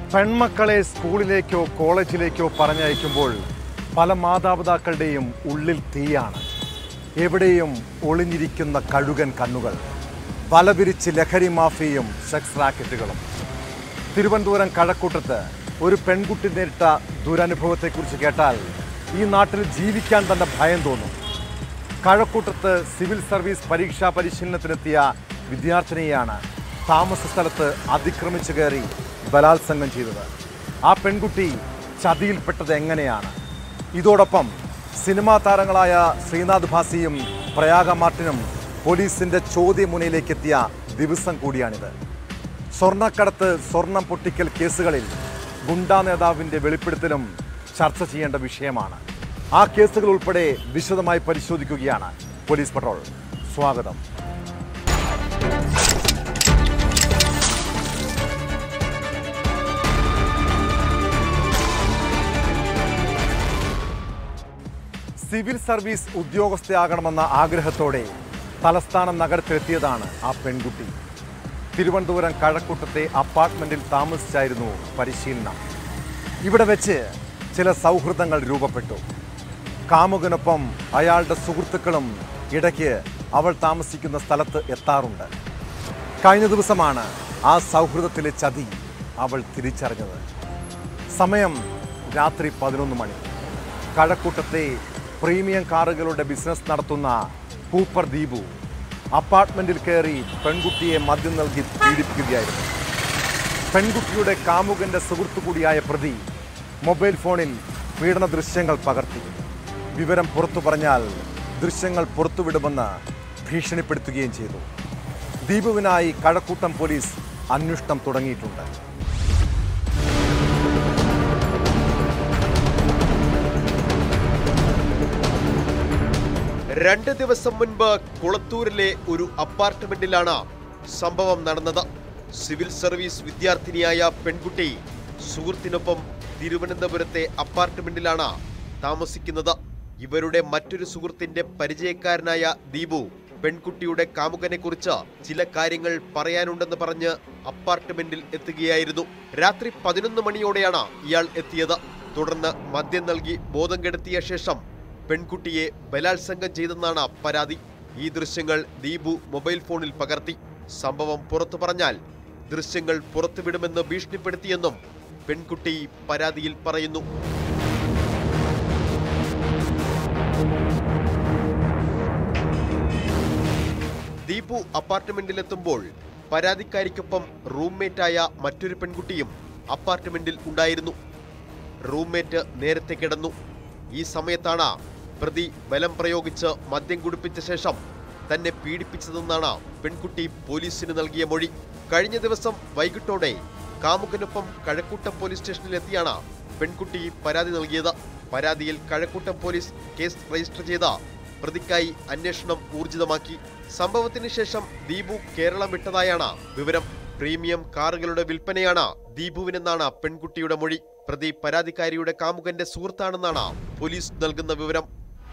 പെൺമക്കളെ സ്കൂളിലേക്കോ കോളേജിലേക്കോ പറഞ്ഞയക്കുമ്പോൾ പല മാതാപിതാക്കളുടെയും ഉള്ളിൽ തീയാണ് എവിടെയും ഒളിഞ്ഞിരിക്കുന്ന കഴുകൻ കണ്ണുകൾ വലവിരിച്ച് ലഹരി മാഫിയയും സെക്സ് റാക്കറ്റുകളും തിരുവനന്തപുരം കഴക്കൂട്ടത്ത് ഒരു പെൺകുട്ടി നേരിട്ട ദുരനുഭവത്തെക്കുറിച്ച് കേട്ടാൽ ഈ നാട്ടിൽ ജീവിക്കാൻ തന്നെ ഭയം തോന്നും കഴക്കൂട്ടത്ത് സിവിൽ സർവീസ് പരീക്ഷാ പരിശീലനത്തിനെത്തിയ വിദ്യാർത്ഥിനിയാണ് താമസ സ്ഥലത്ത് അതിക്രമിച്ചു കയറി ബലാത്സംഗം ചെയ്തത് ആ പെൺകുട്ടി ചതിയിൽപ്പെട്ടത് എങ്ങനെയാണ് ഇതോടൊപ്പം സിനിമാ താരങ്ങളായ ശ്രീനാഥ് ഭാസിയും പ്രയാഗ മാർട്ടിനും പോലീസിന്റെ ചോദ്യമുനയിലേക്ക് എത്തിയ ദിവസം കൂടിയാണിത് സ്വർണ്ണക്കടത്ത് സ്വർണം പൊട്ടിക്കൽ കേസുകളിൽ ഗുണ്ടാ നേതാവിന്റെ വെളിപ്പെടുത്തലും ചർച്ച ചെയ്യേണ്ട വിഷയമാണ് ആ കേസുകൾ ഉൾപ്പെടെ വിശദമായി പരിശോധിക്കുകയാണ് പോലീസ് പട്രോൾ സ്വാഗതം സിവിൽ സർവീസ് ഉദ്യോഗസ്ഥയാകണമെന്ന ആഗ്രഹത്തോടെ തലസ്ഥാന നഗരത്തിലെത്തിയതാണ് ആ പെൺകുട്ടി തിരുവനന്തപുരം കഴക്കൂട്ടത്തെ അപ്പാർട്ട്മെന്റിൽ താമസിച്ചായിരുന്നു പരിശീലനം ഇവിടെ വെച്ച് ചില സൗഹൃദങ്ങൾ രൂപപ്പെട്ടു കാമുകനൊപ്പം അയാളുടെ സുഹൃത്തുക്കളും ഇടയ്ക്ക് അവൾ താമസിക്കുന്ന സ്ഥലത്ത് എത്താറുണ്ട് കഴിഞ്ഞ ദിവസമാണ് ആ സൗഹൃദത്തിലെ ചതി അവൾ തിരിച്ചറിഞ്ഞത് സമയം രാത്രി പതിനൊന്ന് മണി കഴക്കൂട്ടത്തെ പ്രീമിയം കാറുകളുടെ ബിസിനസ് നടത്തുന്ന കൂപ്പർ ദീപു അപ്പാർട്ട്മെന്റിൽ കയറി പെൺകുട്ടിയെ മദ്യം നൽകി പീഡിപ്പിക്കുകയായിരുന്നു പെൺകുട്ടിയുടെ കാമുകന്റെ സുഹൃത്തു കൂടിയായ പ്രതി മൊബൈൽ ഫോണിൽ പീഡന ദൃശ്യങ്ങൾ പകർത്തി വിവരം പുറത്തു പറഞ്ഞാൽ ദൃശ്യങ്ങൾ പുറത്തുവിടുമെന്ന് ഭീഷണിപ്പെടുത്തുകയും ചെയ്തു ദീപുവിനായി കഴക്കൂട്ടം പോലീസ് അന്വേഷണം തുടങ്ങിയിട്ടുണ്ട് രണ്ട് ദിവസം മുൻപ് കുളത്തൂരിലെ ഒരു അപ്പാർട്ട്മെന്റിലാണ് സംഭവം നടന്നത് സിവിൽ സർവീസ് വിദ്യാർത്ഥിനിയായ പെൺകുട്ടി സുഹൃത്തിനൊപ്പം തിരുവനന്തപുരത്തെ അപ്പാർട്ട്മെന്റിലാണ് താമസിക്കുന്നത് ഇവരുടെ മറ്റൊരു സുഹൃത്തിന്റെ പരിചയക്കാരനായ ദീപു പെൺകുട്ടിയുടെ കാമുകനെ കുറിച്ച് ചില കാര്യങ്ങൾ പറയാനുണ്ടെന്ന് പറഞ്ഞ് അപ്പാർട്ട്മെന്റിൽ എത്തുകയായിരുന്നു രാത്രി പതിനൊന്ന് മണിയോടെയാണ് ഇയാൾ എത്തിയത് തുടർന്ന് മദ്യം നൽകി ബോധം കെടുത്തിയ ശേഷം പെൺകുട്ടിയെ ബലാത്സംഗം ചെയ്തെന്നാണ് പരാതി ഈ ദൃശ്യങ്ങൾ ദീപു മൊബൈൽ ഫോണിൽ പകർത്തി സംഭവം പുറത്തു പറഞ്ഞാൽ ദൃശ്യങ്ങൾ പുറത്തുവിടുമെന്ന് ഭീഷണിപ്പെടുത്തിയെന്നും പെൺകുട്ടി പരാതിയിൽ പറയുന്നു ദീപു അപ്പാർട്ട്മെന്റിലെത്തുമ്പോൾ പരാതിക്കാരിക്കൊപ്പം റൂംമേറ്റായ മറ്റൊരു പെൺകുട്ടിയും അപ്പാർട്ട്മെന്റിൽ ഉണ്ടായിരുന്നു റൂംമേറ്റ് നേരത്തെ കിടന്നു ഈ സമയത്താണ് പ്രതി ബലം പ്രയോഗിച്ച് മദ്യം കുടിപ്പിച്ച ശേഷം തന്നെ പീഡിപ്പിച്ചതെന്നാണ് പെൺകുട്ടി പോലീസിന് നൽകിയ മൊഴി കഴിഞ്ഞ ദിവസം വൈകിട്ടോടെ കാമുകനൊപ്പം കഴക്കൂട്ടം പോലീസ് സ്റ്റേഷനിലെത്തിയാണ് പെൺകുട്ടി പരാതി നൽകിയത് പരാതിയിൽ കഴക്കൂട്ടം പോലീസ് കേസ് രജിസ്റ്റർ ചെയ്ത പ്രതിക്കായി അന്വേഷണം ഊർജിതമാക്കി സംഭവത്തിന് ശേഷം ദീപു കേരളം വിട്ടതായാണ് വിവരം പ്രീമിയം കാറുകളുടെ വിൽപ്പനയാണ് ദീപുവിനെന്നാണ് പെൺകുട്ടിയുടെ മൊഴി പ്രതി പരാതിക്കാരിയുടെ കാമുകന്റെ സുഹൃത്താണെന്നാണ് പോലീസ് നൽകുന്ന വിവരം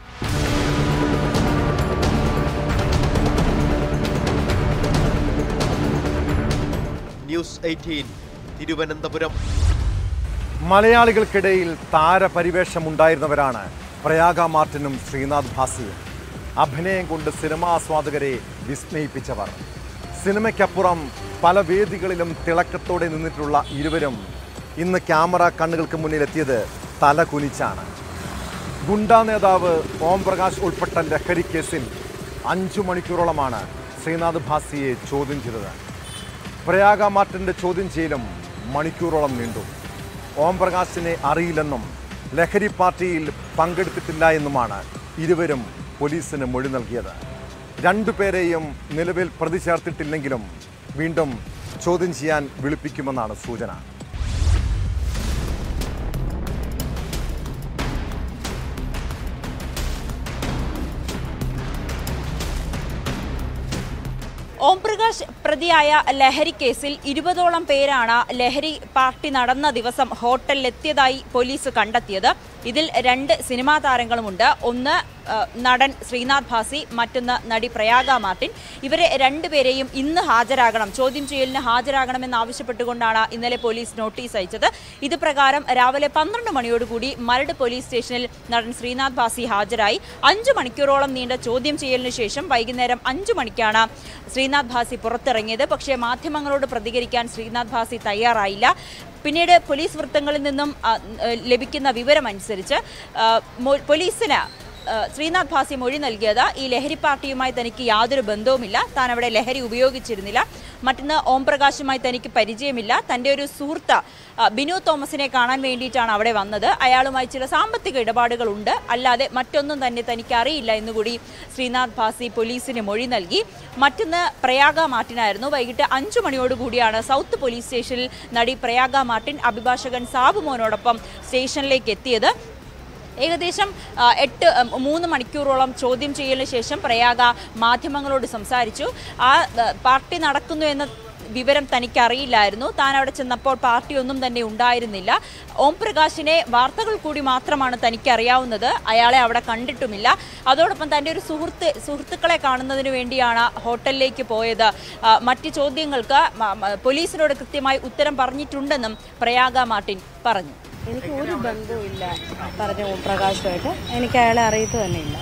ന്യൂസ് എയ്റ്റീൻ തിരുവനന്തപുരം മലയാളികൾക്കിടയിൽ താരപരിവേഷമുണ്ടായിരുന്നവരാണ് പ്രയാഗ മാർട്ടിനും ശ്രീനാഥ് ഭാസിയും അഭിനയം കൊണ്ട് സിനിമാ ആസ്വാദകരെ വിസ്മയിപ്പിച്ചവർ സിനിമയ്ക്കപ്പുറം പല വേദികളിലും തിളക്കത്തോടെ നിന്നിട്ടുള്ള ഇരുവരും ഇന്ന് ക്യാമറ കണ്ണുകൾക്ക് മുന്നിലെത്തിയത് തല കുനിച്ചാണ് ഗുണ്ടാ നേതാവ് ഓം പ്രകാശ് ഉൾപ്പെട്ട ലഹരി കേസിൽ അഞ്ചു മണിക്കൂറോളമാണ് ശ്രീനാഥ് ഭാസിയെ ചോദ്യം ചെയ്തത് പ്രയാഗ മാർട്ടിന്റെ ചോദ്യം ചെയ്യലും മണിക്കൂറോളം നീണ്ടു ഓം പ്രകാശിനെ അറിയില്ലെന്നും ലഹരി പാർട്ടിയിൽ പങ്കെടുത്തിട്ടില്ല എന്നുമാണ് ഇരുവരും പോലീസിന് മൊഴി നൽകിയത് രണ്ടുപേരെയും നിലവിൽ പ്രതി ചേർത്തിട്ടില്ലെങ്കിലും വീണ്ടും ചോദ്യം ചെയ്യാൻ വിളിപ്പിക്കുമെന്നാണ് സൂചന ഓംപ്രകാശ് പ്രതിയായ ലഹരി കേസിൽ ഇരുപതോളം പേരാണ് ലഹരി പാർട്ടി നടന്ന ദിവസം ഹോട്ടലിലെത്തിയതായി പോലീസ് കണ്ടെത്തിയത് ഇതിൽ രണ്ട് സിനിമാ താരങ്ങളുമുണ്ട് ഒന്ന് ആ, നടൻ ശ്രീനാഥ് ഭാസി മറ്റൊന്ന് നടി പ്രയാഗ മാർട്ടിൻ ഇവരെ രണ്ടുപേരെയും ഇന്ന് ഹാജരാകണം ചോദ്യം ചെയ്യലിന് ഹാജരാകണമെന്ന് ആവശ്യപ്പെട്ടുകൊണ്ടാണ് ഇന്നലെ പോലീസ് നോട്ടീസ് അയച്ചത് ഇത് പ്രകാരം രാവിലെ പന്ത്രണ്ട് മണിയോടുകൂടി മരട് പോലീസ് സ്റ്റേഷനിൽ നടൻ ശ്രീനാഥ് ഭാസി ഹാജരായി അഞ്ചു മണിക്കൂറോളം നീണ്ട ചോദ്യം ചെയ്യലിന് ശേഷം വൈകുന്നേരം അഞ്ചു മണിക്കാണ് ശ്രീനാഥ് ഭാസി പുറത്തിറങ്ങിയത് പക്ഷേ മാധ്യമങ്ങളോട് പ്രതികരിക്കാൻ ശ്രീനാഥ് ഭാസി തയ്യാറായില്ല പിന്നീട് പോലീസ് വൃത്തങ്ങളിൽ നിന്നും ആ, ഏഹ്, ലഭിക്കുന്ന വിവരമനുസരിച്ച് ആ, മൊ- പോലീസിന് ആ, ശ്രീനാഥ് ഭാസി മൊഴി നൽകിയത് ഈ ലഹരി പാർട്ടിയുമായി തനിക്ക് യാതൊരു ബന്ധവുമില്ല താൻ അവിടെ ലഹരി ഉപയോഗിച്ചിരുന്നില്ല മറ്റൊന്ന് ഓംപ്രകാശുമായി തനിക്ക് പരിചയമില്ല തൻ്റെ ഒരു സുഹൃത്ത് ആ, ബിനു തോമസിനെ കാണാൻ വേണ്ടിയിട്ടാണ് അവിടെ വന്നത് അയാളുമായി ചില സാമ്പത്തിക ഇടപാടുകളുണ്ട് അല്ലാതെ മറ്റൊന്നും തന്നെ തനിക്ക് അറിയില്ല എന്നുകൂടി ശ്രീനാഥ് ഭാസി പോലീസിന് മൊഴി നൽകി മറ്റൊന്ന് പ്രയാഗ മാർട്ടിനായിരുന്നു വൈകിട്ട് അഞ്ചു മണിയോടുകൂടിയാണ് സൗത്ത് പോലീസ് സ്റ്റേഷനിൽ നടി പ്രയാഗ മാർട്ടിൻ അഭിഭാഷകൻ സാബുമോനോടൊപ്പം സ്റ്റേഷനിലേക്ക് എത്തിയത് ഏകദേശം ആ, എട്ട് ഉം, മൂന്ന് മണിക്കൂറോളം ചോദ്യം ചെയ്യലിന് ശേഷം പ്രയാഗ മാധ്യമങ്ങളോട് സംസാരിച്ചു ആ ആ, പാർട്ടി നടക്കുന്നു എന്ന വിവരം തനിക്ക് അറിയില്ലായിരുന്നു താൻ അവിടെ ചെന്നപ്പോൾ പാർട്ടി ഒന്നും തന്നെ ഉണ്ടായിരുന്നില്ല ഓം പ്രകാശിനെ വാർത്തകൾ കൂടി മാത്രമാണ് തനിക്ക് അറിയാവുന്നത് അയാളെ അവിടെ കണ്ടിട്ടുമില്ല അതോടൊപ്പം തൻ്റെ ഒരു സുഹൃത്ത് സുഹൃത്തുക്കളെ കാണുന്നതിന് വേണ്ടിയാണ് ഹോട്ടലിലേക്ക് പോയത് ആ, മറ്റ് ചോദ്യങ്ങൾക്ക് മ- മ- പോലീസിനോട് കൃത്യമായി ഉത്തരം പറഞ്ഞിട്ടുണ്ടെന്നും പ്രയാഗ മാർട്ടിൻ പറഞ്ഞു എനിക്ക് ഒരു ബന്ധവും ഇല്ല പറഞ്ഞ ഓംപ്രകാശുമായിട്ട് എനിക്ക് അയാളെ അറിയത്ത് തന്നെ ഇല്ല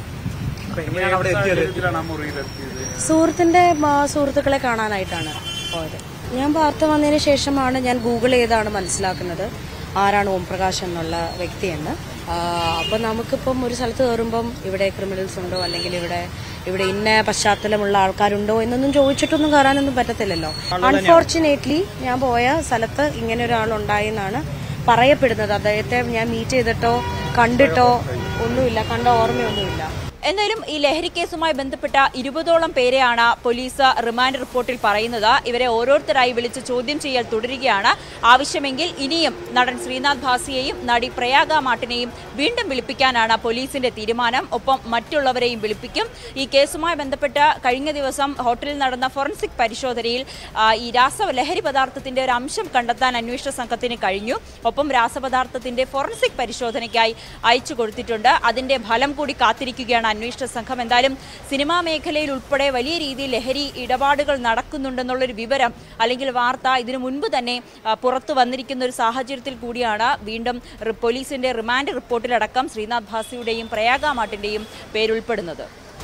സുഹൃത്തിന്റെ ആ, സുഹൃത്തുക്കളെ കാണാനായിട്ടാണ് പോയത് ഞാൻ വാർത്ത വന്നതിന് ശേഷമാണ് ഞാൻ ഗൂഗിൾ ചെയ്താണ് മനസ്സിലാക്കുന്നത് ആരാണ് ഓംപ്രകാശ് എന്നുള്ള വ്യക്തിയെന്ന് ആ, അപ്പൊ നമുക്കിപ്പം ഒരു സ്ഥലത്ത് കയറുമ്പം ഇവിടെ ക്രിമിനൽസ് ഉണ്ടോ അല്ലെങ്കിൽ ഇവിടെ ഇവിടെ ഇന്ന പശ്ചാത്തലമുള്ള ആൾക്കാരുണ്ടോ എന്നൊന്നും ചോദിച്ചിട്ടൊന്നും കയറാനൊന്നും പറ്റത്തില്ലല്ലോ അൺഫോർച്ചുനേറ്റ്ലി ഞാൻ പോയ സ്ഥലത്ത് ഇങ്ങനെ ഒരാളുണ്ടായി എന്നാണ് പറയപ്പെടുന്നത് അദ്ദേഹത്തെ ഞാൻ മീറ്റ് ചെയ്തിട്ടോ കണ്ടിട്ടോ ഒന്നുമില്ല കണ്ട ഓർമ്മയൊന്നുമില്ല എന്തായാലും ഈ ലഹരി കേസുമായി ബന്ധപ്പെട്ട ഇരുപതോളം പേരെയാണ് പോലീസ് റിമാൻഡ് റിപ്പോർട്ടിൽ പറയുന്നത് ഇവരെ ഓരോരുത്തരായി വിളിച്ച് ചോദ്യം ചെയ്യൽ തുടരുകയാണ് ആവശ്യമെങ്കിൽ ഇനിയും നടൻ ശ്രീനാഥ് ഭാസിയെയും നടി പ്രയാഗ മാട്ടിനെയും വീണ്ടും വിളിപ്പിക്കാനാണ് പോലീസിന്റെ തീരുമാനം ഒപ്പം മറ്റുള്ളവരെയും വിളിപ്പിക്കും ഈ കേസുമായി ബന്ധപ്പെട്ട് കഴിഞ്ഞ ദിവസം ഹോട്ടലിൽ നടന്ന ഫോറൻസിക് പരിശോധനയിൽ ആ, ഈ രാസ ലഹരി പദാർത്ഥത്തിന്റെ ഒരു അംശം കണ്ടെത്താൻ അന്വേഷണ സംഘത്തിന് കഴിഞ്ഞു ഒപ്പം രാസപദാർത്ഥത്തിന്റെ ഫോറൻസിക് പരിശോധനയ്ക്കായി അയച്ചു കൊടുത്തിട്ടുണ്ട് അതിന്റെ ഫലം കൂടി കാത്തിരിക്കുകയാണ് അന്വേഷണ സംഘം എന്തായാലും സിനിമാ മേഖലയിൽ ഉൾപ്പെടെ വലിയ രീതിയിൽ ലഹരി ഇടപാടുകൾ നടക്കുന്നുണ്ടെന്നുള്ളൊരു വിവരം അല്ലെങ്കിൽ വാർത്ത ഇതിനു മുൻപ് തന്നെ ആ, പുറത്തു വന്നിരിക്കുന്ന ഒരു സാഹചര്യത്തിൽ കൂടിയാണ് വീണ്ടും റി- പോലീസിന്റെ റിമാൻഡ് റിപ്പോർട്ടിലടക്കം ശ്രീനാഥ് ഭാസിയുടെയും പ്രയാഗ മാട്ടിന്റെയും പേരുൾപ്പെടുന്നത്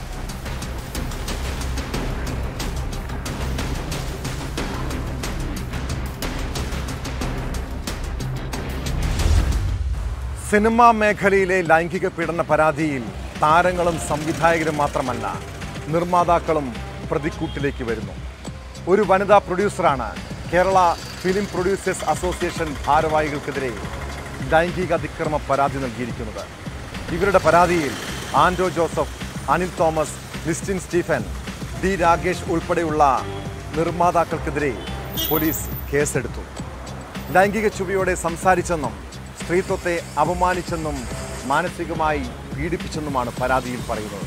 സിനിമാ മേഖലയിലെ ലൈംഗിക പീഡന പരാതിയിൽ താരങ്ങളും സംവിധായകരും മാത്രമല്ല നിർമ്മാതാക്കളും പ്രതിക്കൂട്ടിലേക്ക് വരുന്നു ഒരു വനിതാ പ്രൊഡ്യൂസറാണ് കേരള ഫിലിം പ്രൊഡ്യൂസേഴ്സ് അസോസിയേഷൻ ഭാരവാഹികൾക്കെതിരെ ലൈംഗിക അതിക്രമ പരാതി നൽകിയിരിക്കുന്നത് ഇവരുടെ പരാതിയിൽ ആൻഡോ ജോസഫ് അനിൽ തോമസ് ലിസ്റ്റിൻ സ്റ്റീഫൻ ഡി രാകേഷ് ഉൾപ്പെടെയുള്ള നിർമ്മാതാക്കൾക്കെതിരെ പോലീസ് കേസെടുത്തു ലൈംഗിക ചുവയോടെ സംസാരിച്ചെന്നും സ്ത്രീത്വത്തെ അപമാനിച്ചെന്നും മാനസികമായി പീഡിപ്പിച്ചെന്നുമാണ് പരാതിയിൽ പറയുന്നത്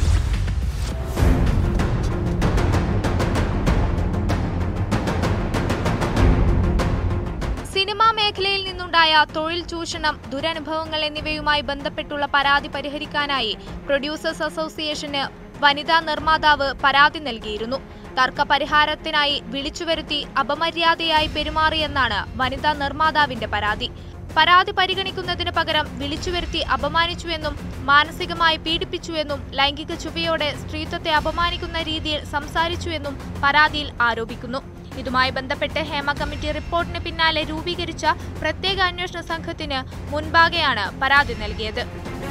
സിനിമാ മേഖലയിൽ നിന്നുണ്ടായ തൊഴിൽ ചൂഷണം ദുരനുഭവങ്ങൾ എന്നിവയുമായി ബന്ധപ്പെട്ടുള്ള പരാതി പരിഹരിക്കാനായി പ്രൊഡ്യൂസേഴ്സ് അസോസിയേഷന് വനിതാ നിർമ്മാതാവ് പരാതി നൽകിയിരുന്നു തർക്ക പരിഹാരത്തിനായി വിളിച്ചുവരുത്തി അപമര്യാദയായി പെരുമാറിയെന്നാണ് വനിതാ നിർമ്മാതാവിന്റെ പരാതി പരാതി പരിഗണിക്കുന്നതിന് പകരം വിളിച്ചുവരുത്തി അപമാനിച്ചുവെന്നും മാനസികമായി പീഡിപ്പിച്ചുവെന്നും ലൈംഗിക ചുവയോടെ സ്ത്രീത്വത്തെ അപമാനിക്കുന്ന രീതിയിൽ സംസാരിച്ചുവെന്നും പരാതിയിൽ ആരോപിക്കുന്നു ഇതുമായി ബന്ധപ്പെട്ട് ഹേമ കമ്മിറ്റി റിപ്പോർട്ടിന് പിന്നാലെ രൂപീകരിച്ച പ്രത്യേക അന്വേഷണ സംഘത്തിന് മുൻപാകെയാണ് പരാതി നൽകിയത്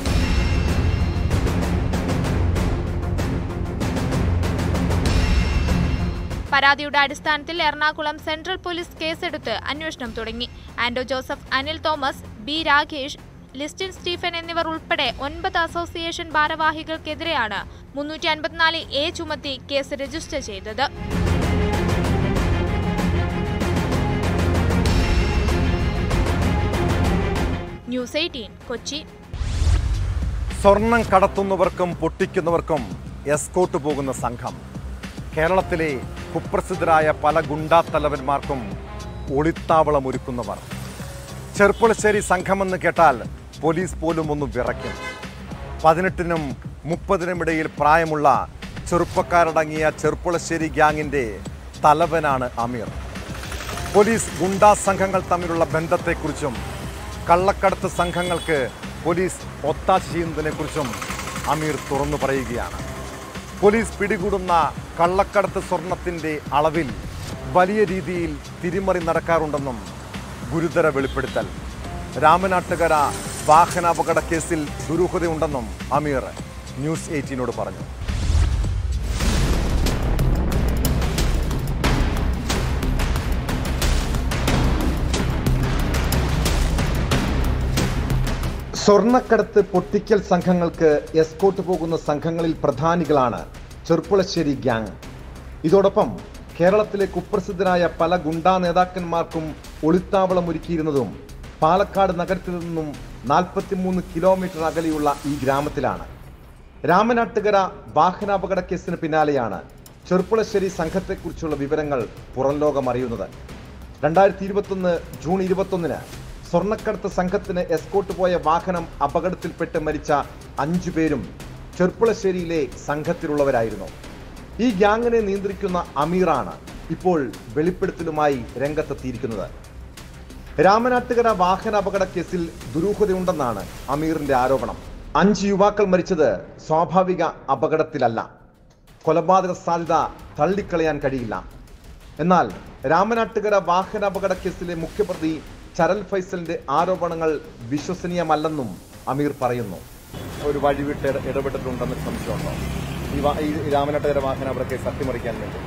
പരാതിയുടെ അടിസ്ഥാനത്തിൽ എറണാകുളം സെൻട്രൽ പോലീസ് കേസെടുത്ത് അന്വേഷണം തുടങ്ങി ആൻഡോ ജോസഫ് അനിൽ തോമസ് ബി രാകേഷ് ലിസ്റ്റിൻ സ്റ്റീഫൻ എന്നിവർ ഉൾപ്പെടെ ഒൻപത് അസോസിയേഷൻ ഭാരവാഹികൾക്കെതിരെയാണ് മുന്നൂറ്റി അൻപത്തിനാല് എ ചുമത്തി കേസ് രജിസ്റ്റർ ചെയ്തത് ന്യൂസ് എയ്റ്റീൻ കൊച്ചി സ്വർണം കടത്തുന്നവർക്കും പൊട്ടിക്കുന്നവർക്കും എസ്കോട്ട് പോകുന്ന സംഘം കേരളത്തിലെ കുപ്രസിദ്ധരായ പല ഗുണ്ടാ തലവന്മാർക്കും ഒളിത്താവളം ഒരുക്കുന്നവർ ചെർപ്പുളശ്ശേരി സംഘമെന്ന് കേട്ടാൽ പോലീസ് പോലും ഒന്ന് വിറയ്ക്കും പതിനെട്ടിനും മുപ്പതിനും ഇടയിൽ പ്രായമുള്ള ചെറുപ്പക്കാരടങ്ങിയ ചെർപ്പുളശ്ശേരി ഗ്യാങ്ങിൻ്റെ തലവനാണ് അമീർ പോലീസ് ഗുണ്ടാ സംഘങ്ങൾ തമ്മിലുള്ള ബന്ധത്തെക്കുറിച്ചും കള്ളക്കടത്ത് സംഘങ്ങൾക്ക് പോലീസ് ഒത്താശ ചെയ്യുന്നതിനെക്കുറിച്ചും അമീർ തുറന്നു പറയുകയാണ് പോലീസ് പിടികൂടുന്ന കള്ളക്കടത്ത് സ്വർണത്തിൻ്റെ അളവിൽ വലിയ രീതിയിൽ തിരിമറി നടക്കാറുണ്ടെന്നും ഗുരുതര വെളിപ്പെടുത്തൽ രാമനാട്ടുകര വാഹനാപകട കേസിൽ ദുരൂഹതയുണ്ടെന്നും അമീർ ന്യൂസ് എയ്റ്റീനോട് പറഞ്ഞു സ്വർണ്ണക്കടത്ത് പൊട്ടിക്കൽ സംഘങ്ങൾക്ക് എസ്കോട്ട് പോകുന്ന സംഘങ്ങളിൽ പ്രധാനികളാണ് ചെർപ്പുളശ്ശേരി ഗ്യാങ് ഇതോടൊപ്പം കേരളത്തിലെ കുപ്രസിദ്ധരായ പല ഗുണ്ടാ നേതാക്കന്മാർക്കും ഒളിത്താവളം ഒരുക്കിയിരുന്നതും പാലക്കാട് നഗരത്തിൽ നിന്നും നാൽപ്പത്തിമൂന്ന് കിലോമീറ്റർ അകലെയുള്ള ഈ ഗ്രാമത്തിലാണ് രാമനാട്ടുകര വാഹനാപകട കേസിന് പിന്നാലെയാണ് ചെർപ്പുളശ്ശേരി സംഘത്തെക്കുറിച്ചുള്ള വിവരങ്ങൾ പുറം ലോകം അറിയുന്നത് രണ്ടായിരത്തി ഇരുപത്തൊന്ന് ജൂൺ ഇരുപത്തൊന്നിന് സ്വർണ്ണക്കടത്ത് സംഘത്തിന് എസ്കോട്ട് പോയ വാഹനം അപകടത്തിൽപ്പെട്ട് മരിച്ച അഞ്ചു പേരും ചെർപ്പുളശ്ശേരിയിലെ സംഘത്തിലുള്ളവരായിരുന്നു ഈ ഗ്യാങ്ങിനെ നിയന്ത്രിക്കുന്ന അമീറാണ് ഇപ്പോൾ വെളിപ്പെടുത്തലുമായി രംഗത്തെത്തിയിരിക്കുന്നത് രാമനാട്ടുകര വാഹന അപകട കേസിൽ ദുരൂഹതയുണ്ടെന്നാണ് അമീറിന്റെ ആരോപണം അഞ്ച് യുവാക്കൾ മരിച്ചത് സ്വാഭാവിക അപകടത്തിലല്ല കൊലപാതക സാധ്യത തള്ളിക്കളയാൻ കഴിയില്ല എന്നാൽ രാമനാട്ടുകര വാഹന അപകട കേസിലെ മുഖ്യപ്രതി ചരൽ ഫൈസലിന്റെ ആരോപണങ്ങൾ വിശ്വസനീയമല്ലെന്നും അമീർ പറയുന്നു ഒരു വഴിവിട്ട് ഇടപെട്ടിട്ടുണ്ടെന്ന് സംശയമുണ്ടോ ഈ രാമനാട്ടുകര വാഹന അപകട കേസ് അട്ടിമറിക്കാൻ വേണ്ടി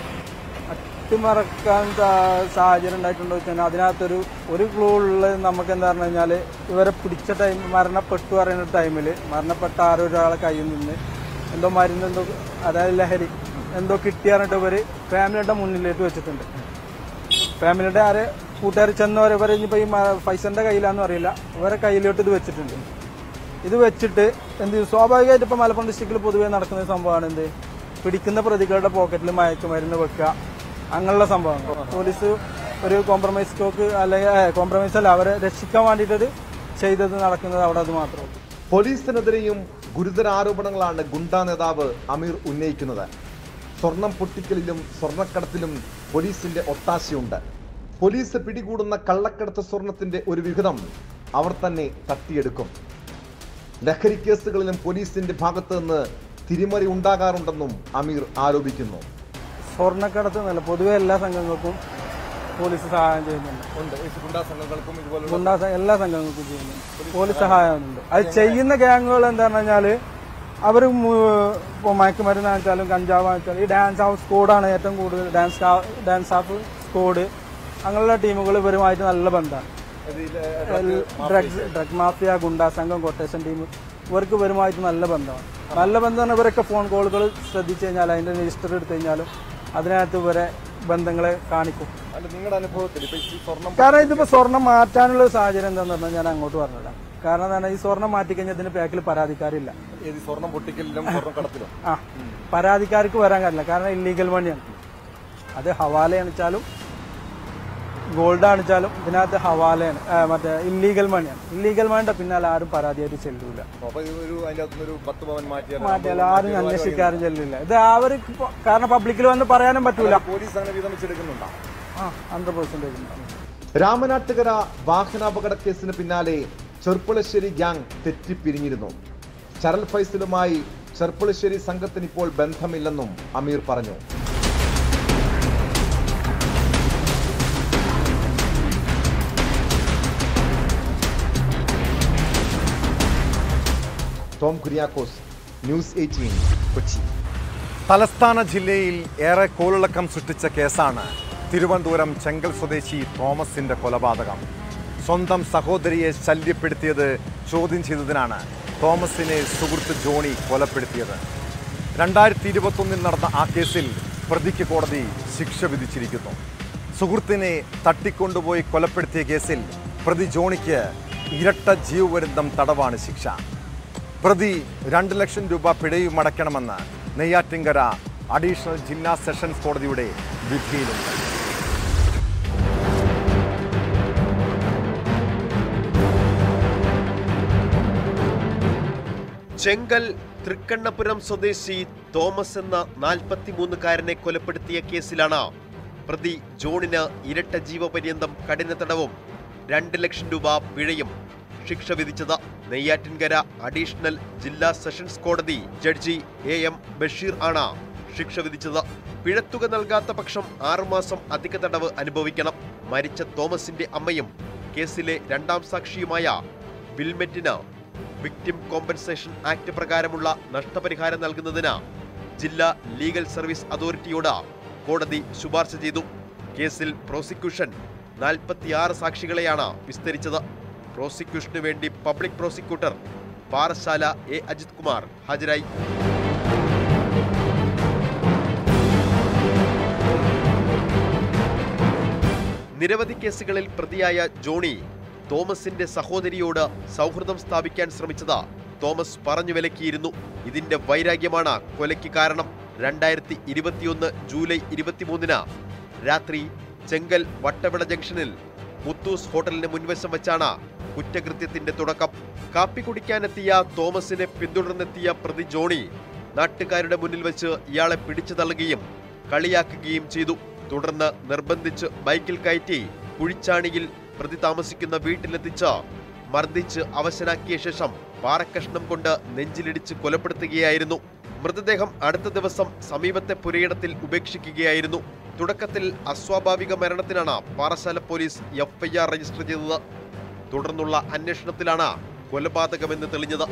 അട്ടിമറക്കാൻ സാ- സാഹചര്യം ഉണ്ടായിട്ടുണ്ടോ വെച്ചാൽ അതിനകത്തൊരു ഒരു ക്ലൂ ഉള്ളത് നമുക്ക് എന്താ പറഞ്ഞു കഴിഞ്ഞാൽ ഇവരെ പിടിച്ച ടൈം മരണപ്പെട്ടു പറയുന്ന ടൈമിൽ മരണപ്പെട്ട ആരോ ഒരാളെ കയ്യിൽ നിന്ന് എന്തോ മരുന്ന് എന്തോ അതായത് ലഹരി എന്തോ കിട്ടി പറഞ്ഞിട്ട് ഇവര് ഫാമിലിയുടെ മുന്നിലേക്ക് വെച്ചിട്ടുണ്ട് ഫാമിലിയുടെ ആരെ കൂട്ടുകാർ ചെന്നവരെ ഇവരെ ഇനിയിപ്പോൾ ഈ മ- പൈസന്റെ കയ്യിലാന്ന് അറിയില്ല ഇവരെ കയ്യിലോട്ട് ഇത് വെച്ചിട്ടുണ്ട് ഇത് വെച്ചിട്ട് എന്ത് ചെയ്യും? സ്വാഭാവികമായിട്ട് ഇപ്പോൾ മലപ്പുറം ഡിസ്ട്രിക്റ്റിൽ പൊതുവേ നടക്കുന്ന ഒരു സംഭവമാണ് എന്ത് പിടിക്കുന്ന പ്രതികളുടെ പോക്കറ്റിൽ മയക്കുമരുന്ന് വെക്കുക അങ്ങനെയുള്ള സംഭവങ്ങൾ പോലീസ് ഒരു കോംപ്രമൈസ് സ്റ്റോക്ക് അല്ലെങ്കിൽ കോംപ്രമൈസ് അല്ല അവരെ രക്ഷിക്കാൻ വേണ്ടിയിട്ടൊരു ചെയ്തത് നടക്കുന്നത് അവിടെ അത് മാത്രമേ പോലീസിനെതിരെയും ഗുരുതര ആരോപണങ്ങളാണ് ഗുണ്ടാ നേതാവ് അമീർ ഉന്നയിക്കുന്നത് സ്വർണം പൊട്ടിക്കലിലും സ്വർണ്ണക്കടത്തിലും പോലീസിന്റെ ഒത്താശയുണ്ട് പോലീസ് പിടികൂടുന്ന കള്ളക്കടത്ത് സ്വർണത്തിന്റെ ഒരു വിഹിതം അവർ തന്നെ തട്ടിയെടുക്കും ലഹരി കേസുകളിലും പോലീസിന്റെ ഭാഗത്ത് നിന്ന് തിരിമറി ഉണ്ടാകാറുണ്ടെന്നും അമീർ ആരോപിക്കുന്നു സ്വർണ്ണക്കടത്ത് എന്നല്ല പൊതുവെ എല്ലാ സംഘങ്ങൾക്കും പോലീസ് സഹായം ചെയ്യുന്നുണ്ട് ഗുണ്ടാ സംഘങ്ങൾക്കും ഇതുപോലെ ഗുണ്ടാ സ- എല്ലാ സംഘങ്ങൾക്കും ചെയ്യുന്നുണ്ട് പോലീസ് സഹായമുണ്ട് അത് ചെയ്യുന്ന ഗ്യാങ്ങുകൾ എന്താ പറഞ്ഞാല് അവർ ഇപ്പോൾ മയക്കുമരുന്ന് വെച്ചാലും കഞ്ചാവ് വെച്ചാലും ഈ ഡാൻസ് ഹൗസ് സ്കോഡാണ് ഏറ്റവും കൂടുതൽ ഡാൻസ് കാ- ഡാൻസ് ഹാഫ് സ്കോഡ് അങ്ങനെയുള്ള ടീമുകൾ ഇവരുമായിട്ട് നല്ല ബന്ധമാണ് ഡ്രഗ്സ് ഡ്രഗ് മാഫിയ ഗുണ്ടാ സംഘം കൊട്ടേഷൻ ടീം ഇവർക്ക് ഇവരുമായിട്ട് നല്ല ബന്ധമാണ് നല്ല ബന്ധമാണ് ഇവരൊക്കെ ഫോൺ കോളുകൾ ശ്രദ്ധിച്ചു കഴിഞ്ഞാൽ അതിന്റെ രജിസ്റ്റർ എടുത്തു കഴിഞ്ഞാലും അതിനകത്ത് ഇവരെ ബന്ധങ്ങളെ കാണിക്കും അല്ല നിങ്ങളുടെ അനുഭവത്തിൽ ഇപ്പൊ ഈ സ്വർണം കാരണം ഇതിപ്പോ സ്വർണം മാറ്റാനുള്ള ഒരു സാഹചര്യം എന്താന്ന് പറഞ്ഞാൽ ഞാൻ അങ്ങോട്ട് പറഞ്ഞില്ല കാരണം എന്താണ് ഈ സ്വർണം മാറ്റിക്കഴിഞ്ഞാൽ ഇതിന്റെ ബാക്കിൽ പരാതിക്കാരില്ല ഏത് സ്വർണം പൊട്ടിക്കലിലും സ്വർണം കടത്തിലും ആ പരാതിക്കാർക്ക് വരാൻ കഴിയില്ല കാരണം ഇല്ലീഗൽ മണിയാണ് അത് ഹവാല അണിച്ചാലും ഗോൾഡ് അണിച്ചാലും ഇതിനകത്ത് ഹവാലയാണ് ആ, മറ്റേ ഇല്ലീഗൽ മണിയാണ് ഇല്ലീഗൽ മണിയുടെ പിന്നാലെ ആരും പരാതിയായിട്ട് ചെല്ലൂല അപ്പൊ ഇത് ഒരു അതിന്റെ അകത്തുനിന്ന് ഒരു പത്ത് പവൻ മാറ്റിയാൽ മാറ്റിയാൽ ആരും അന്വേഷിക്കാരും ചെല്ലില്ല ഇത് അവർക്ക് ഇപ്പൊ- കാരണം പബ്ലിക്കിൽ വന്ന് പറയാനും പറ്റൂല പോലീസ് അങ്ങനെ വിതമിച്ചെടുക്കുന്നുണ്ടോ ആ ഹൺഡ്രഡ് പെർസെന്റേജ് രാമനാട്ടുകര വാഹനാപകട കേസിന് പിന്നാലെ ചെർപ്പുളശ്ശേരി ഗ്യാങ് തെറ്റിപ്പിരിഞ്ഞിരുന്നു ചരൽ ഫൈസലുമായി ചെർപ്പുളശ്ശേരി സംഘത്തിന് ഇപ്പോൾ ബന്ധമില്ലെന്നും അമീർ പറഞ്ഞു ടോം കുര്യാക്കോസ് ന്യൂസ് എയ്റ്റീൻ കൊച്ചി തലസ്ഥാന ജില്ലയിൽ ഏറെ കോളിളക്കം സൃഷ്ടിച്ച കേസാണ് തിരുവനന്തപുരം ചെങ്കൽ സ്വദേശി തോമസിന്റെ കൊലപാതകം സ്വന്തം സഹോദരിയെ ശല്യപ്പെടുത്തിയത് ചോദ്യം ചെയ്തതിനാണ് തോമസിനെ സുഹൃത്ത് ജോണി കൊലപ്പെടുത്തിയത് രണ്ടായിരത്തി ഇരുപത്തൊന്നിൽ നടന്ന ആ കേസിൽ പ്രതിക്ക് കോടതി ശിക്ഷ വിധിച്ചിരിക്കുന്നു സുഹൃത്തിനെ തട്ടിക്കൊണ്ടുപോയി കൊലപ്പെടുത്തിയ കേസിൽ പ്രതി ജോണിക്ക് ഇരട്ട ജീവപര്യന്തം തടവാണ് ശിക്ഷ പ്രതി രണ്ട് ലക്ഷം രൂപ പിഴയും അടയ്ക്കണമെന്ന് നെയ്യാറ്റിങ്കര അഡീഷണൽ ജില്ലാ സെഷൻസ് കോടതിയുടെ വിധിയിലുണ്ട് ചെങ്കൽ തൃക്കണ്ണപുരം സ്വദേശി തോമസ് എന്ന നാൽപ്പത്തിമൂന്നുകാരനെ കൊലപ്പെടുത്തിയ കേസിലാണ് പ്രതി ജോണിന് ഇരട്ട ജീവപര്യന്തം കഠിന തടവും രണ്ട് ലക്ഷം രൂപ പിഴയും ശിക്ഷ വിധിച്ചത് നെയ്യാറ്റിൻകര അഡീഷണൽ ജില്ലാ സെഷൻസ് കോടതി ജഡ്ജി എ എം ബഷീർ ആണ് ശിക്ഷ വിധിച്ചത് പിഴത്തുക നൽകാത്ത പക്ഷം ആറുമാസം അധിക തടവ് അനുഭവിക്കണം മരിച്ച തോമസിന്റെ അമ്മയും കേസിലെ രണ്ടാം സാക്ഷിയുമായ വിൽമെറ്റിന് വിക്ടിം കോമ്പൻസേഷൻ ആക്ട് പ്രകാരമുള്ള നഷ്ടപരിഹാരം നൽകുന്നതിന് ജില്ലാ ലീഗൽ സർവീസ് അതോറിറ്റിയോട് കോടതി ശുപാർശ ചെയ്തു കേസിൽ പ്രോസിക്യൂഷൻ നാൽപ്പത്തിയാറ് സാക്ഷികളെയാണ് വിസ്തരിച്ചത് പ്രോസിക്യൂഷനു വേണ്ടി public prosecutor Parassala A Ajith Kumar ഹാജരായി നിരവധി കേസുകളിൽ പ്രതിയായ ജോണി തോമസിന്റെ സഹോദരിയോട് സൗഹൃദം സ്ഥാപിക്കാൻ ശ്രമിച്ചത് തോമസ് പറഞ്ഞു വിലക്കിയിരുന്നു ഇതിന്റെ വൈരാഗ്യമാണ് കൊലയ്ക്ക് കാരണം രണ്ടായിരത്തി ഇരുപത്തിയൊന്ന് ജൂലൈ ഇരുപത്തിമൂന്നിന് രാത്രി ചെങ്കൽ വട്ടവിള ജംഗ്ഷനിൽ മുത്തൂസ് ഹോട്ടലിന് മുൻവശം വെച്ചാണ് കുറ്റകൃത്യത്തിന്റെ തുടക്കം കാപ്പി കുടിക്കാനെത്തിയ തോമസിനെ പിന്തുടർന്നെത്തിയ പ്രതി ജോണി നാട്ടുകാരുടെ മുന്നിൽ വെച്ച് ഇയാളെ പിടിച്ചു തള്ളുകയും കളിയാക്കുകയും ചെയ്തു തുടർന്ന് നിർബന്ധിച്ച് ബൈക്കിൽ കയറ്റി കുഴിച്ചാണിയിൽ പ്രതി താമസിക്കുന്ന വീട്ടിലെത്തിച്ച് മർദ്ദിച്ച് അവശനാക്കിയ ശേഷം പാറക്കഷ്ണം കൊണ്ട് നെഞ്ചിലിടിച്ച് കൊലപ്പെടുത്തുകയായിരുന്നു മൃതദേഹം അടുത്ത ദിവസം സമീപത്തെ പുരയിടത്തിൽ ഉപേക്ഷിക്കുകയായിരുന്നു തുടക്കത്തിൽ അസ്വാഭാവിക മരണത്തിനാണ് പാറശാല പോലീസ് എഫ്ഐആർ രജിസ്റ്റർ ചെയ്തത് തുടർന്നുള്ള അന്വേഷണത്തിലാണ് കൊലപാതകമെന്ന് തെളിഞ്ഞത്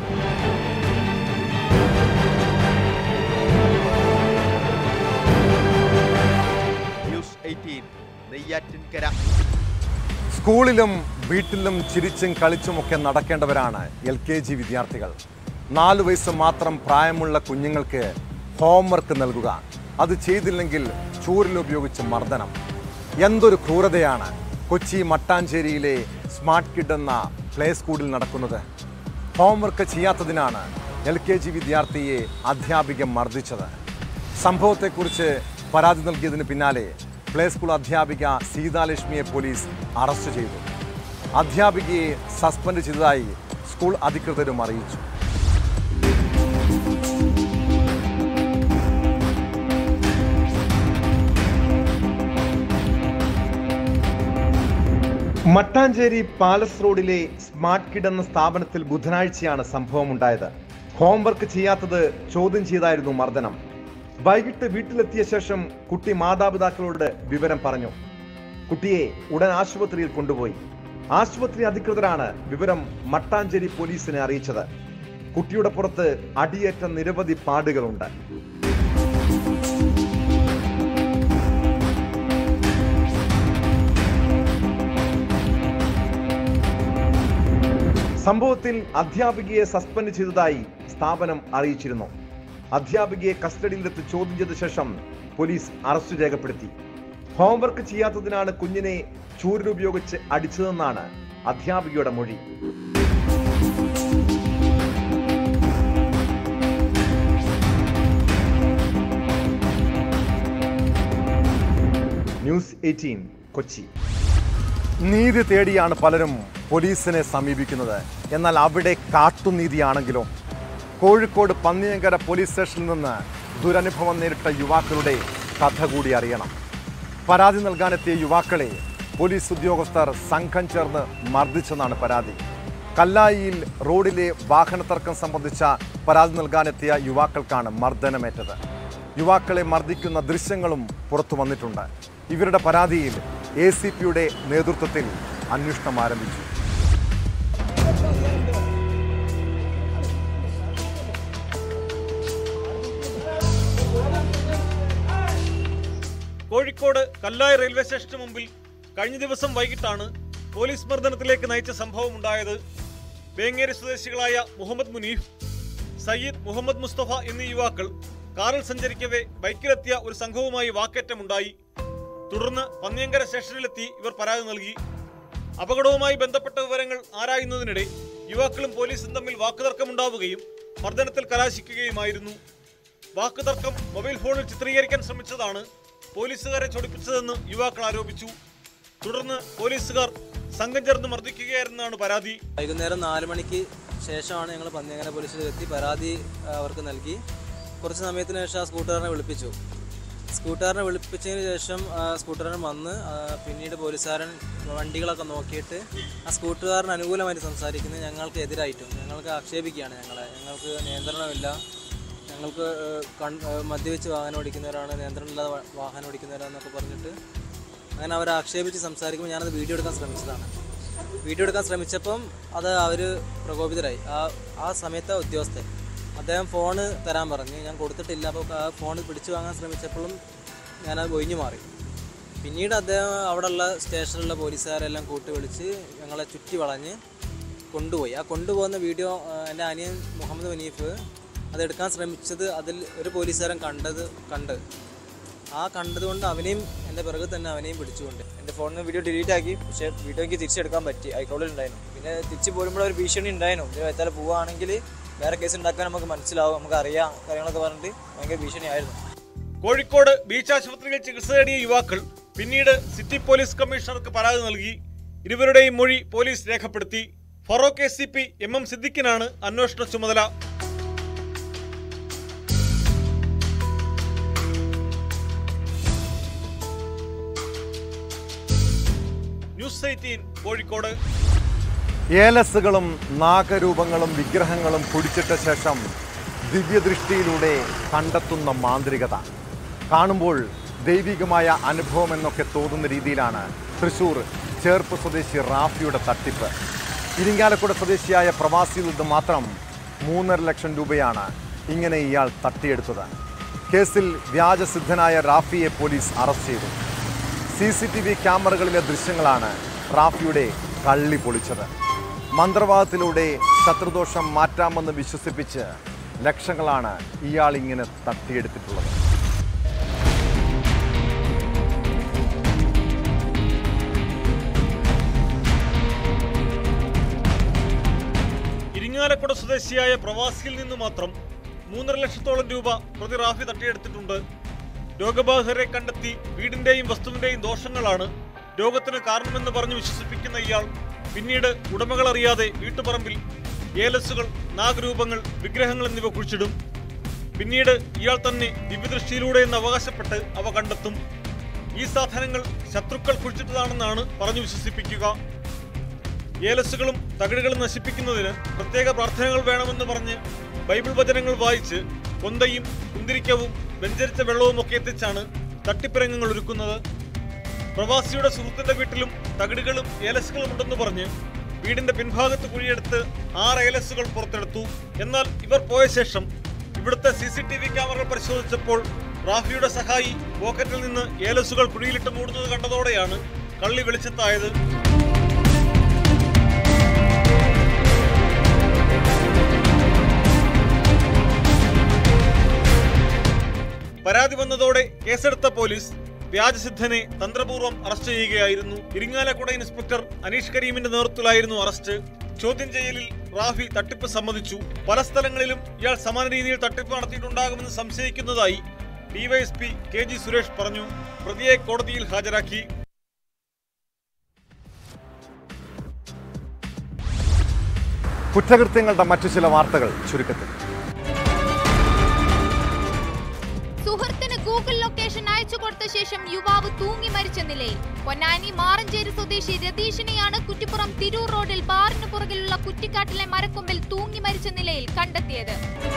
ന്യൂസ് എയ്റ്റീൻ നെയ്യാറ്റിൻകര സ്കൂളിലും വീട്ടിലും ചിരിച്ചും കളിച്ചുമൊക്കെ നടക്കേണ്ടവരാണ് എൽ കെ ജി വിദ്യാർത്ഥികൾ നാല് വയസ്സ് മാത്രം പ്രായമുള്ള കുഞ്ഞുങ്ങൾക്ക് ഹോംവർക്ക് നൽകുക അത് ചെയ്തില്ലെങ്കിൽ ചൂരിലുപയോഗിച്ച് മർദ്ദനം എന്തൊരു ക്രൂരതയാണ് കൊച്ചി മട്ടാഞ്ചേരിയിലെ സ്മാർട്ട് കിഡ് എന്ന പ്ലേ സ്കൂളിൽ നടക്കുന്നത് ഹോംവർക്ക് ചെയ്യാത്തതിനാണ് എൽ കെ ജി വിദ്യാർത്ഥിയെ അധ്യാപിക മർദ്ദിച്ചത് സംഭവത്തെക്കുറിച്ച് പരാതി നൽകിയതിന് പിന്നാലെ പ്ലേ സ്കൂൾ അധ്യാപിക സീതാലക്ഷ്മിയെ പോലീസ് അറസ്റ്റ് ചെയ്തു അധ്യാപികയെ സസ്പെൻഡ് ചെയ്തതായി സ്കൂൾ അധികൃതരും അറിയിച്ചു മട്ടാഞ്ചേരി പാലസ് റോഡിലെ സ്മാർട്ട് കിഡ് എന്ന സ്ഥാപനത്തിൽ ബുധനാഴ്ചയാണ് സംഭവം ഉണ്ടായത് ഹോംവർക്ക് ചെയ്യാത്തത് ചോദ്യം ചെയ്തായിരുന്നു മർദ്ദനം വൈകിട്ട് വീട്ടിലെത്തിയ ശേഷം കുട്ടി മാതാപിതാക്കളോട് വിവരം പറഞ്ഞു കുട്ടിയെ ഉടൻ ആശുപത്രിയിൽ കൊണ്ടുപോയി ആശുപത്രി അധികൃതരാണ് വിവരം മട്ടാഞ്ചേരി പോലീസിനെ അറിയിച്ചത് കുട്ടിയുടെ പുറത്ത് അടിയേറ്റ നിരവധി പാടുകളുണ്ട് സംഭവത്തിൽ അധ്യാപികയെ സസ്പെൻഡ് ചെയ്തതായി സ്ഥാപനം അറിയിച്ചിരുന്നു അധ്യാപികയെ കസ്റ്റഡിയിലെത്തി ചോദ്യം ചെയ്ത ശേഷം പോലീസ് അറസ്റ്റ് രേഖപ്പെടുത്തി ഹോംവർക്ക് ചെയ്യാത്തതിനാണ് കുഞ്ഞിനെ ചൂരിലുപയോഗിച്ച് അടിച്ചതെന്നാണ് അധ്യാപികയുടെ മൊഴി ന്യൂസ് എയ്റ്റീൻ കൊച്ചി നീതി തേടിയാണ് പലരും പോലീസിനെ സമീപിക്കുന്നത് എന്നാൽ അവിടെ കാട്ടുനീതിയാണെങ്കിലോ കോഴിക്കോട് പന്നിയങ്കര പോലീസ് സ്റ്റേഷനിൽ നിന്ന് ദുരനുഭവം നേരിട്ട യുവാക്കളുടെ കഥ കൂടി അറിയണം പരാതി നൽകാനെത്തിയ യുവാക്കളെ പോലീസ് ഉദ്യോഗസ്ഥർ സംഘം ചേർന്ന് മർദ്ദിച്ചെന്നാണ് പരാതി കല്ലായിയിൽ റോഡിലെ വാഹന തർക്കം സംബന്ധിച്ച പരാതി നൽകാനെത്തിയ യുവാക്കൾക്കാണ് മർദ്ദനമേറ്റത് യുവാക്കളെ മർദ്ദിക്കുന്ന ദൃശ്യങ്ങളും പുറത്തു വന്നിട്ടുണ്ട് ഇവരുടെ പരാതിയിൽ എ സി പിയുടെ നേതൃത്വത്തിൽ അന്വേഷണം ആരംഭിച്ചു കോഴിക്കോട് കല്ലായി റെയിൽവേ സ്റ്റേഷന് മുമ്പിൽ കഴിഞ്ഞ ദിവസം വൈകിട്ടാണ് പോലീസ് മർദ്ദനത്തിലേക്ക് നയിച്ച സംഭവം ഉണ്ടായത് വേങ്ങേരി സ്വദേശികളായ മുഹമ്മദ് മുനീഫ് സയ്യിദ് മുഹമ്മദ് മുസ്തഫ എന്നീ യുവാക്കൾ കാറിൽ സഞ്ചരിക്കവേ ബൈക്കിലെത്തിയ ഒരു സംഘവുമായി വാക്കേറ്റമുണ്ടായി തുടർന്ന് പന്നിയങ്കര സ്റ്റേഷനിലെത്തി ഇവർ പരാതി നൽകി അപകടവുമായി ബന്ധപ്പെട്ട വിവരങ്ങൾ ആരായുന്നതിനിടെ യുവാക്കളും പോലീസും തമ്മിൽ വാക്കുതർക്കമുണ്ടാവുകയും മർദ്ദനത്തിൽ കലാശിക്കുകയുമായിരുന്നു വാക്കുതർക്കം മൊബൈൽ ഫോണിൽ ചിത്രീകരിക്കാൻ ശ്രമിച്ചതാണ് പോലീസുകാരെ ചൊടിപ്പിച്ചതെന്ന് യുവാക്കൾ ആരോപിച്ചു തുടർന്ന് പോലീസുകാർ സംഘം ചേർന്ന് മർദ്ദിക്കുകയായിരുന്നാണ് പരാതി വൈകുന്നേരം നാല് മണിക്ക് ശേഷമാണ് ഞങ്ങൾ പന്നിയങ്ങര പോലീസ് സ്റ്റേഷനിലെത്തി പരാതി ആ, അവർക്ക് നൽകി കുറച്ച് സമയത്തിന് ശേഷം ആ സ്കൂട്ടറിനെ വിളിപ്പിച്ചു സ്കൂട്ടറിനെ വിളിപ്പിച്ചതിന് ശേഷം ആ, സ്കൂട്ടറിന് വന്ന് ആ, പിന്നീട് പോലീസുകാരൻ വണ്ടികളൊക്കെ നോക്കിയിട്ട് ആ സ്കൂട്ടറുകാരന് അനുകൂലമായിട്ട് സംസാരിക്കുന്നത് ഞങ്ങൾക്ക് എതിരായിട്ടും ഞങ്ങൾക്ക് ആക്ഷേപിക്കുകയാണ് ഞങ്ങളെ ഞങ്ങൾക്ക് നിയന്ത്രണമില്ല ഞങ്ങൾക്ക് ഏഹ്, കൺ ഏഹ്, മദ്യപിച്ച് വാഹനം ഓടിക്കുന്നവരാണ് നിയന്ത്രണമില്ലാതെ വാ- വാഹനം ഓടിക്കുന്നവരാണെന്നൊക്കെ പറഞ്ഞിട്ട് അങ്ങനെ അവരെ ആക്ഷേപിച്ച് സംസാരിക്കുമ്പോൾ ഞാനത് വീഡിയോ എടുക്കാൻ ശ്രമിച്ചതാണ് വീഡിയോ എടുക്കാൻ ശ്രമിച്ചപ്പം അത് അവർ പ്രകോപിതരായി ആ ആ സമയത്തെ ഉദ്യോഗസ്ഥൻ അദ്ദേഹം ഫോണ് തരാൻ പറഞ്ഞ് ഞാൻ കൊടുത്തിട്ടില്ല അപ്പോൾ ആ ഫോൺ പിടിച്ചു വാങ്ങാൻ ശ്രമിച്ചപ്പോഴും ഞാനത് ഒഴിഞ്ഞു മാറി പിന്നീട് അദ്ദേഹം അവിടെയുള്ള സ്റ്റേഷനിലുള്ള പോലീസുകാരെല്ലാം കൂട്ടി വിളിച്ച് ഞങ്ങളെ ചുറ്റി വളഞ്ഞ് കൊണ്ടുപോയി ആ കൊണ്ടുപോകുന്ന വീഡിയോ ആ, എൻ്റെ അനിയൻ മുഹമ്മദ് മുനീഫ് അതെടുക്കാൻ ശ്രമിച്ചത് അതിൽ ഒരു പോലീസുകാരൻ കണ്ടത് കണ്ട് ആ കണ്ടതുകൊണ്ട് അവനെയും എൻ്റെ പിറകെ തന്നെ അവനെയും പിടിച്ചുകൊണ്ട് എൻ്റെ ഫോണിൽ നിന്ന് വീഡിയോ ഡിലീറ്റ് ആക്കി പക്ഷേ വീഡിയോ എനിക്ക് തിരിച്ചെടുക്കാൻ പറ്റി ഐക്ലോഡിൽ ഉണ്ടായിരുന്നു പിന്നെ തിരിച്ച് പോരുമ്പോൾ ഒരു ഭീഷണി ഉണ്ടായിരുന്നു ഇതിന് വെച്ചാൽ പോവുകയാണെങ്കിൽ വേറെ കേസ് ഉണ്ടാക്കാൻ നമുക്ക് മനസ്സിലാവും നമുക്ക് അറിയാം കാര്യങ്ങളൊക്കെ പറഞ്ഞിട്ട് ഭയങ്കര ഭീഷണിയായിരുന്നു കോഴിക്കോട് ബീച്ച് ആശുപത്രിയിൽ ചികിത്സ തേടിയ യുവാക്കൾ പിന്നീട് സിറ്റി പോലീസ് കമ്മീഷണർക്ക് പരാതി നൽകി ഇരുവരുടെയും മൊഴി പോലീസ് രേഖപ്പെടുത്തി Feroke S C P M M സിദ്ദിഖിനാണ് അന്വേഷണ ചുമതല ന്യൂസ് എയ്റ്റീൻ കോഴിക്കോട് ഏലസുകളും നാഗരൂപങ്ങളും വിഗ്രഹങ്ങളും കുടിച്ചിട്ട ശേഷം ദിവ്യദൃഷ്ടിയിലൂടെ കണ്ടെത്തുന്ന മാന്ത്രികത കാണുമ്പോൾ ദൈവികമായ അനുഭവം എന്നൊക്കെ തോന്നുന്ന രീതിയിലാണ് തൃശൂർ ചേർപ്പ് സ്വദേശി റാഫിയുടെ തട്ടിപ്പ് ഇരിങ്ങാലക്കുട സ്വദേശിയായ പ്രവാസിയിൽ നിന്ന് മാത്രം മൂന്നര ലക്ഷം രൂപയാണ് ഇങ്ങനെ ഇയാൾ തട്ടിയെടുത്തത് കേസിൽ വ്യാജസിദ്ധനായ റാഫിയെ പോലീസ് അറസ്റ്റ് ചെയ്തു സി സി ടി വി ക്യാമറകളിലെ ദൃശ്യങ്ങളാണ് റാഫിയുടെ കള്ളി പൊളിച്ചത് മന്ത്രവാദത്തിലൂടെ ശത്രുദോഷം മാറ്റാമെന്ന് വിശ്വസിപ്പിച്ച് ലക്ഷങ്ങളാണ് ഇയാൾ ഇങ്ങനെ തട്ടിയെടുത്തിട്ടുള്ളത് ഇരിങ്ങാലക്കുട സ്വദേശിയായ പ്രവാസിയിൽ നിന്ന് മാത്രം മൂന്നര ലക്ഷത്തോളം രൂപ പ്രതി റാഫി തട്ടിയെടുത്തിട്ടുണ്ട് രോഗബാധിതരെ കണ്ടെത്തി വീടിന്റെയും വസ്തുവിന്റെയും ദോഷങ്ങളാണ് രോഗത്തിന് കാരണമെന്ന് പറഞ്ഞ് വിശ്വസിപ്പിക്കുന്ന ഇയാൾ പിന്നീട് ഉടമകൾ അറിയാതെ വീട്ടുപറമ്പിൽ ഏലസുകൾ നാഗരൂപങ്ങൾ വിഗ്രഹങ്ങൾ എന്നിവ കുഴിച്ചിടും പിന്നീട് ഇയാൾ തന്നെ ദിവ്യദൃഷ്ടിയിലൂടെ എന്ന് അവകാശപ്പെട്ട് അവ കണ്ടെത്തും ഈ സാധനങ്ങൾ ശത്രുക്കൾ കുഴിച്ചിട്ടതാണെന്നാണ് പറഞ്ഞു വിശ്വസിപ്പിക്കുക ഏലസുകളും തകിടുകളും നശിപ്പിക്കുന്നതിന് പ്രത്യേക പ്രാർത്ഥനകൾ വേണമെന്ന് പറഞ്ഞ് ബൈബിൾ വചനങ്ങൾ വായിച്ച് കൊന്തയും കുന്തിരിക്കവും വെഞ്ചരിച്ച വെള്ളവും ഒക്കെ എത്തിച്ചാണ് തട്ടിപ്പിരങ്ങങ്ങൾ ഒരുക്കുന്നത് പ്രവാസിയുടെ സുഹൃത്തിന്റെ വീട്ടിലും തകിടുകളും ഏലസുകളും ഉണ്ടെന്ന് പറഞ്ഞ് വീടിന്റെ പിൻഭാഗത്ത് കുഴിയെടുത്ത് ആറ് ഏലസുകൾ പുറത്തെടുത്തു എന്നാൽ ഇവർ പോയ ശേഷം ഇവിടുത്തെ സി സി ടി വി ക്യാമറകൾ പരിശോധിച്ചപ്പോൾ റാഫിയുടെ സഹായി പോക്കറ്റിൽ നിന്ന് ഏലസുകൾ കുഴിയിലിട്ട് മൂടുന്നത് കണ്ടതോടെയാണ് കള്ളി വെളിച്ചത്തായത് പരാതി വന്നതോടെ കേസെടുത്ത പോലീസ് വ്യാജസിദ്ധനെ തന്ത്രപൂർവ്വം അറസ്റ്റ് ചെയ്യുകയായിരുന്നു ഇരിങ്ങാലക്കുട ഇൻസ്പെക്ടർ അനീഷ് കരീമിന്റെ നേതൃത്വത്തിലായിരുന്നു അറസ്റ്റ് ചോദ്യം ചെയ്യലിൽ റാഫി തട്ടിപ്പ് സമ്മതിച്ചു പല സ്ഥലങ്ങളിലും ഇയാൾ സമാന രീതിയിൽ തട്ടിപ്പ് നടത്തിയിട്ടുണ്ടാകുമെന്ന് സംശയിക്കുന്നതായി ഡിവൈഎസ്പി കെ ജി സുരേഷ് പറഞ്ഞു പ്രതിയെ കോടതിയിൽ ഹാജരാക്കി കുറ്റകൃത്യങ്ങളുടെ മറ്റു ചില വാർത്തകൾ ചുരുക്കത്തിൽ സുഹൃത്തിന് ഗൂഗിൾ ലൊക്കേഷൻ അയച്ചു കൊടുത്ത ശേഷം യുവാവ് തൂങ്ങി മരിച്ച നിലയിൽ പൊന്നാനി മാറഞ്ചേരി സ്വദേശി രതീഷിനെയാണ് കുറ്റിപ്പുറം തിരൂർ റോഡിൽ ബാറിന് പുറകിലുള്ള കുറ്റിക്കാട്ടിലെ മരക്കൊമ്പിൽ തൂങ്ങി മരിച്ച നിലയിൽ കണ്ടെത്തിയത്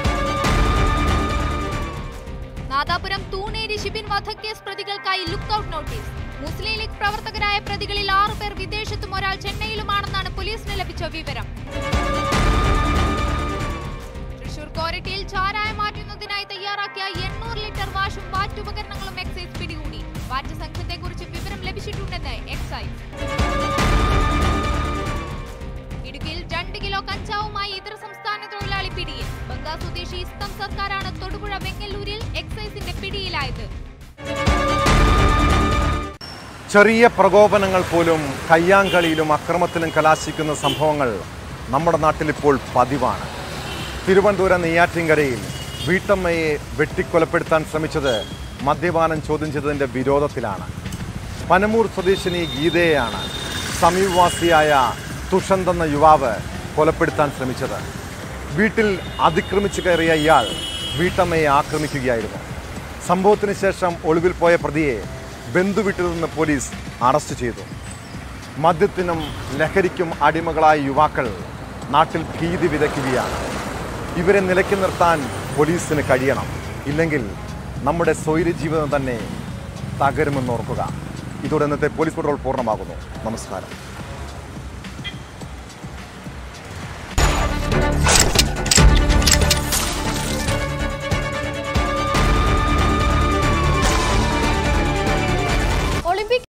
നാദാപുരം തൂണേരി ഷിബിൻ വധക്കേസ് പ്രതികൾക്കായി ലുക്കൌട്ട് നോട്ടീസ് മുസ്ലിം ലീഗ് പ്രവർത്തകരായ പ്രതികളിൽ ആറുപേർ വിദേശത്തും ഒരാൾ ചെന്നൈയിലുമാണെന്നാണ് പോലീസിന് ലഭിച്ച വിവരം തൃശൂർ കോരട്ടിയിൽ ചാരായം മാറ്റുന്നതിനായി തയ്യാറാക്കിയ എണ്ണൂറ് ലിറ്റർ വാഷും വാറ്റുപകരണങ്ങളും എക്സൈസ് പിടികൂടി വാറ്റ് സംഘത്തെക്കുറിച്ച് വിവരം ലഭിച്ചിട്ടുണ്ടെന്ന് എക്സൈസ് ഇടുക്കിയിൽ രണ്ട് കിലോ കഞ്ചാവുമായി ഇതര സംസ്ഥാന തൊഴിലാളി പിടിയിൽ ബംഗാൾ സ്വദേശി ഇസ്തം സർക്കാരാണ് തൊടുപുഴ വെങ്ങല്ലൂരിൽ എക്സൈസിന്റെ പിടിയിലായത് ചെറിയ പ്രകോപനങ്ങൾ പോലും കയ്യാങ്കളിയിലും അക്രമത്തിലും കലാശിക്കുന്ന സംഭവങ്ങൾ നമ്മുടെ നാട്ടിലിപ്പോൾ പതിവാണ് തിരുവനന്തപുരം നെയ്യാറ്റിൻകരയിൽ വീട്ടമ്മയെ വെട്ടിക്കൊലപ്പെടുത്താൻ ശ്രമിച്ചത് മദ്യപാനം ചോദ്യം ചെയ്തതിൻ്റെ വിരോധത്തിലാണ് പനമൂർ സ്വദേശിനി ഗീതയെയാണ് സമീപവാസിയായ തുഷന്ത് എന്ന യുവാവ് കൊലപ്പെടുത്താൻ ശ്രമിച്ചത് വീട്ടിൽ അതിക്രമിച്ചു കയറിയ ഇയാൾ വീട്ടമ്മയെ ആക്രമിക്കുകയായിരുന്നു സംഭവത്തിന് ശേഷം ഒളിവിൽ പോയ പ്രതിയെ ബന്ധുവീട്ടിൽ നിന്ന് പോലീസ് അറസ്റ്റ് ചെയ്തു മദ്യത്തിനും ലഹരിക്കും അടിമകളായ യുവാക്കൾ നാട്ടിൽ ഭീതി വിതയ്ക്കുകയാണ് ഇവരെ നിലയ്ക്ക് നിർത്താൻ പോലീസിന് കഴിയണം ഇല്ലെങ്കിൽ നമ്മുടെ സ്വൈര്യ ജീവിതം തന്നെ തകരുമെന്നോർക്കുക ഇതോടെ ഇന്നത്തെ പോലീസ് പട്രോൾ പൂർണ്ണമാകുന്നു നമസ്കാരം